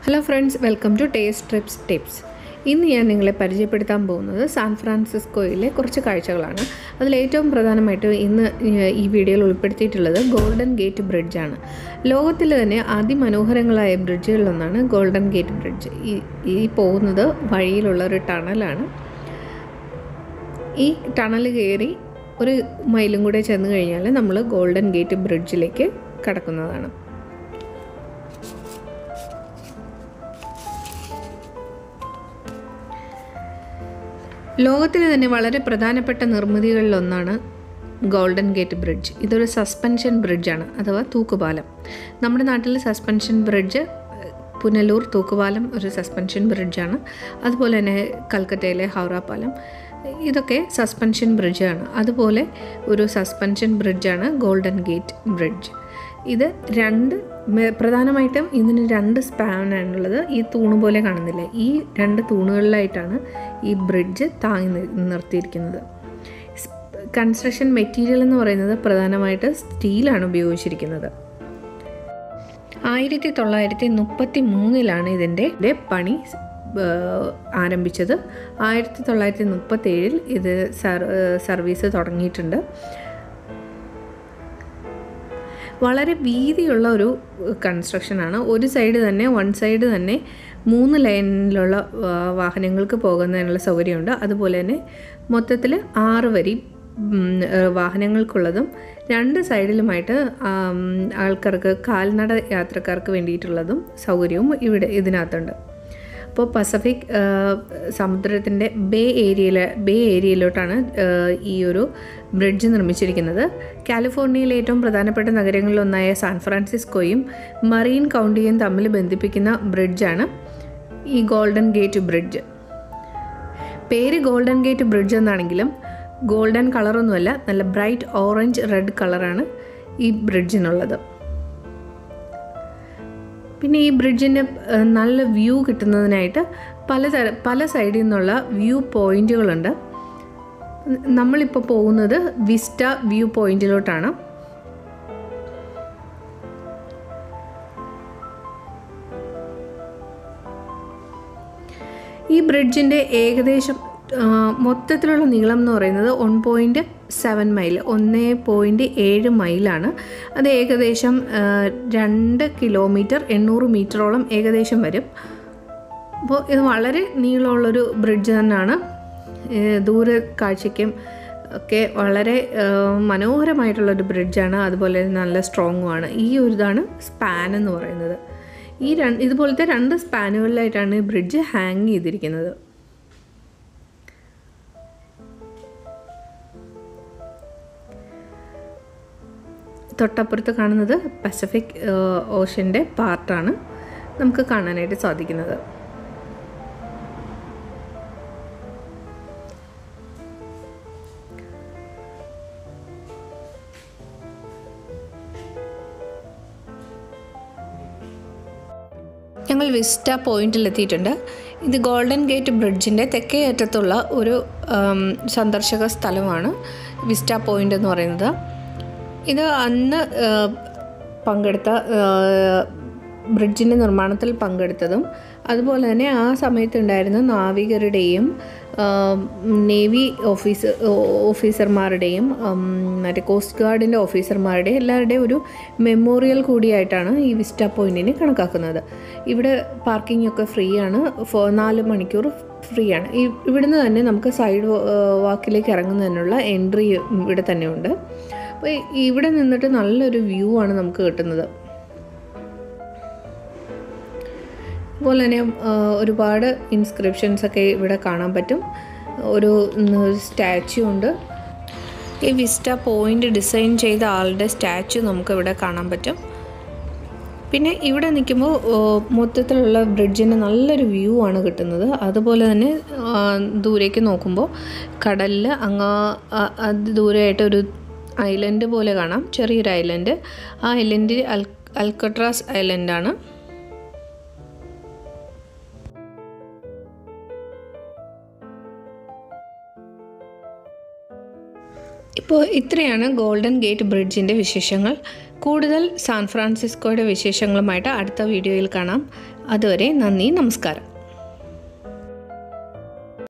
hello friends welcome to taste trips tips ഇന്ന് ഞാൻ നിങ്ങളെ പരിചയപ്പെടുത്താൻ പോകുന്നത് സാൻ ഫ്രാൻസിസ്കോയിലെ കുറച്ച് കാഴ്ചകളാണ് അതിൽ ഏറ്റവും പ്രധാനമായിട്ട് ഇന്ന് ഈ വീഡിയോയിൽ ഉൾപ്പെടുത്തിയിട്ടുള്ളത് ഗോൾഡൻ ഗേറ്റ് ബ്രിഡ്ജാണ് ലോകത്തിലെ തന്നെ അതിമനോഹരങ്ങളായ ബ്രിഡ്ജുകളിലൊന്നാണ് ഗോൾഡൻ ഗേറ്റ് ബ്രിഡ്ജ് ഈ ഈ പോകുന്നത് വഴിയിലുള്ള ഒരു ടണലാണ് ഈ ടണൽ കയറി ഒരു മൈലും കൂടെ ചെന്ന് കഴിഞ്ഞാൽ നമ്മൾ ഗോൾഡൻ ഗേറ്റ് ബ്രിഡ്ജിലേക്ക് കടക്കുന്നതാണ് ലോകത്തിലെ തന്നെ വളരെ പ്രധാനപ്പെട്ട നിർമ്മിതികളിലൊന്നാണ് ഗോൾഡൻ ഗേറ്റ് ബ്രിഡ്ജ് ഇതൊരു സസ്പെൻഷൻ ബ്രിഡ്ജാണ് അഥവാ തൂക്കുപാലം നമ്മുടെ നാട്ടിൽ സസ്പെൻഷൻ ബ്രിഡ്ജ് പുനലൂർ തൂക്കുപാലം ഒരു സസ്പെൻഷൻ ബ്രിഡ്ജാണ് അതുപോലെ തന്നെ കൽക്കട്ടയിലെ ഹൗറ പാലം ഇതൊക്കെ സസ്പെൻഷൻ ബ്രിഡ്ജാണ് അതുപോലെ ഒരു സസ്പെൻഷൻ ബ്രിഡ്ജാണ് ഗോൾഡൻ ഗേറ്റ് ബ്രിഡ്ജ് ഇത് രണ്ട് പ്രധാനമായിട്ടും ഇതിന് രണ്ട് സ്പാനാണുള്ളത് ഈ തൂണ് പോലെ കാണുന്നില്ല ഈ രണ്ട് തൂണുകളിലായിട്ടാണ് ഈ ബ്രിഡ്ജ് താങ്ങി നിർത്തിയിരിക്കുന്നത് കൺസ്ട്രക്ഷൻ മെറ്റീരിയൽ എന്ന് പറയുന്നത് പ്രധാനമായിട്ട് സ്റ്റീലാണ് ഉപയോഗിച്ചിരിക്കുന്നത് ആയിരത്തി തൊള്ളായിരത്തി മുപ്പത്തി മൂന്നിലാണ് ഇതിൻ്റെ പണി ആരംഭിച്ചത് ആയിരത്തി തൊള്ളായിരത്തി മുപ്പത്തി ഏഴിൽ ഇത് സർവീസ് തുടങ്ങിയിട്ടുണ്ട് വളരെ വീതിയുള്ള ഒരു കൺസ്ട്രക്ഷനാണ് ഒരു സൈഡ് തന്നെ വൺ സൈഡ് തന്നെ മൂന്ന് ലൈനിലുള്ള വാഹനങ്ങൾക്ക് പോകുന്നതിനുള്ള സൗകര്യമുണ്ട് അതുപോലെ തന്നെ മൊത്തത്തിൽ ആറ് വരി വാഹനങ്ങൾക്കുള്ളതും രണ്ട് സൈഡിലുമായിട്ട് ആൾക്കാർക്ക് കാൽനട യാത്രക്കാർക്ക് വേണ്ടിയിട്ടുള്ളതും സൗകര്യവും ഇവിടെ ഇതിനകത്തുണ്ട് അപ്പോൾ പസഫിക് സമുദ്രത്തിൻ്റെ ബേ ഏരിയയിൽ ബേ ഏരിയയിലോട്ടാണ് ഈ ഒരു ബ്രിഡ്ജ് നിർമ്മിച്ചിരിക്കുന്നത് കാലിഫോർണിയയിലെ ഏറ്റവും പ്രധാനപ്പെട്ട നഗരങ്ങളിലൊന്നായ സാൻ ഫ്രാൻസിസ്കോയും മറീൻ കൗണ്ടിയും തമ്മിൽ ബന്ധിപ്പിക്കുന്ന ബ്രിഡ്ജാണ് ഈ ഗോൾഡൻ ഗേറ്റ് ബ്രിഡ്ജ് പേര് ഗോൾഡൻ ഗേറ്റ് ബ്രിഡ്ജ് എന്നാണെങ്കിലും ഗോൾഡൻ കളറൊന്നുമല്ല നല്ല ബ്രൈറ്റ് ഓറഞ്ച് റെഡ് കളറാണ് ഈ ബ്രിഡ്ജിനുള്ളത് പിന്നെ ഈ ബ്രിഡ്ജിൻ്റെ നല്ല വ്യൂ കിട്ടുന്നതിനായിട്ട് പലതര പല സൈഡിൽ നിന്നുള്ള വ്യൂ പോയിന്റുകളുണ്ട് നമ്മളിപ്പോൾ പോകുന്നത് വിസ്റ്റ വ്യൂ പോയിന്റിലോട്ടാണ് ഈ ബ്രിഡ്ജിൻ്റെ ഏകദേശം മൊത്തത്തിലുള്ള നീളം എന്ന് പറയുന്നത് വൺ പോയിൻറ്റ് സെവൻ മൈൽ ഒന്ന് പോയിൻറ്റ് ഏഴ് മൈലാണ് അത് ഏകദേശം രണ്ട് കിലോമീറ്റർ എണ്ണൂറ് മീറ്ററോളം ഏകദേശം വരും അപ്പോൾ ഇത് വളരെ നീളമുള്ളൊരു ബ്രിഡ്ജ് തന്നെയാണ് ദൂര കാഴ്ചയ്ക്കും ഒക്കെ വളരെ മനോഹരമായിട്ടുള്ളൊരു ബ്രിഡ്ജാണ് അതുപോലെ നല്ല സ്ട്രോങ്ങുമാണ് ഈ ഒരു ഇതാണ് സ്പാൻ എന്ന് പറയുന്നത് ഈ രണ്ട് ഇതുപോലത്തെ രണ്ട് സ്പാനുകളിലായിട്ടാണ് ഈ ബ്രിഡ്ജ് ഹാങ് ചെയ്തിരിക്കുന്നത് തൊട്ടപ്പുറത്ത് കാണുന്നത് പസഫിക് ഓഷ്യൻ്റെ പാർട്ടാണ് നമുക്ക് കാണാനായിട്ട് സാധിക്കുന്നത് ഞങ്ങൾ വിസ്റ്റ പോയിന്റിലെത്തിയിട്ടുണ്ട് ഇത് ഗോൾഡൻ ഗേറ്റ് ബ്രിഡ്ജിൻ്റെ തെക്കേ അറ്റത്തുള്ള ഒരു സന്ദർശക സ്ഥലമാണ് വിസ്റ്റ പോയിന്റ് എന്ന് പറയുന്നത് ഇത് അന്ന് പങ്കെടുത്ത ബ്രിഡ്ജിൻ്റെ നിർമ്മാണത്തിൽ പങ്കെടുത്തതും അതുപോലെ തന്നെ ആ സമയത്തുണ്ടായിരുന്ന നാവികരുടെയും നേവി ഓഫീസർ ഓഫീസർമാരുടെയും മറ്റേ കോസ്റ്റ് ഗാർഡിൻ്റെ ഓഫീസർമാരുടെയും എല്ലാവരുടെയും ഒരു മെമ്മോറിയൽ കൂടിയായിട്ടാണ് ഈ വിസ്റ്റ പോയിൻറ്റിനെ കണക്കാക്കുന്നത് ഇവിടെ പാർക്കിംഗ് ഒക്കെ ഫ്രീ ആണ് നാല് മണിക്കൂർ ഫ്രീ ആണ് ഈ ഇവിടുന്ന് തന്നെ നമുക്ക് സൈഡ് വാക്കിലേക്ക് ഇറങ്ങുന്നതിനുള്ള എൻട്രി ഇവിടെ തന്നെ ഉണ്ട് അപ്പോൾ ഇവിടെ നിന്നിട്ട് നല്ലൊരു വ്യൂ ആണ് നമുക്ക് കിട്ടുന്നത് അതുപോലെ തന്നെ ഒരുപാട് ഇൻസ്ക്രിപ്ഷൻസ് ഒക്കെ ഇവിടെ കാണാൻ പറ്റും ഒരു സ്റ്റാച്ചു ഉണ്ട് ഈ വിസ്റ്റ പോയിൻ്റ് ഡിസൈൻ ചെയ്ത ആളുടെ സ്റ്റാച്ചു നമുക്ക് ഇവിടെ കാണാൻ പറ്റും പിന്നെ ഇവിടെ നിൽക്കുമ്പോൾ മൊത്തത്തിലുള്ള ബ്രിഡ്ജിന് നല്ലൊരു വ്യൂ ആണ് കിട്ടുന്നത് അതുപോലെ തന്നെ ദൂരേക്ക് നോക്കുമ്പോൾ കടലിൽ അങ്ങ് അത് ദൂരെയായിട്ട് ഒരു ഐലൻഡ് പോലെ കാണാം ചെറിയൊരു ഐലൻഡ് ആ ഐലൻഡ് അൽ അൽക്കട്രാസ് ഐലൻഡാണ് ഇപ്പോൾ ഇത്രയാണ് ഗോൾഡൻ ഗേറ്റ് ബ്രിഡ്ജിൻ്റെ വിശേഷങ്ങൾ കൂടുതൽ സാൻ ഫ്രാൻസിസ്കോയുടെ വിശേഷങ്ങളുമായിട്ട് അടുത്ത വീഡിയോയിൽ കാണാം അതുവരെ നന്ദി നമസ്കാരം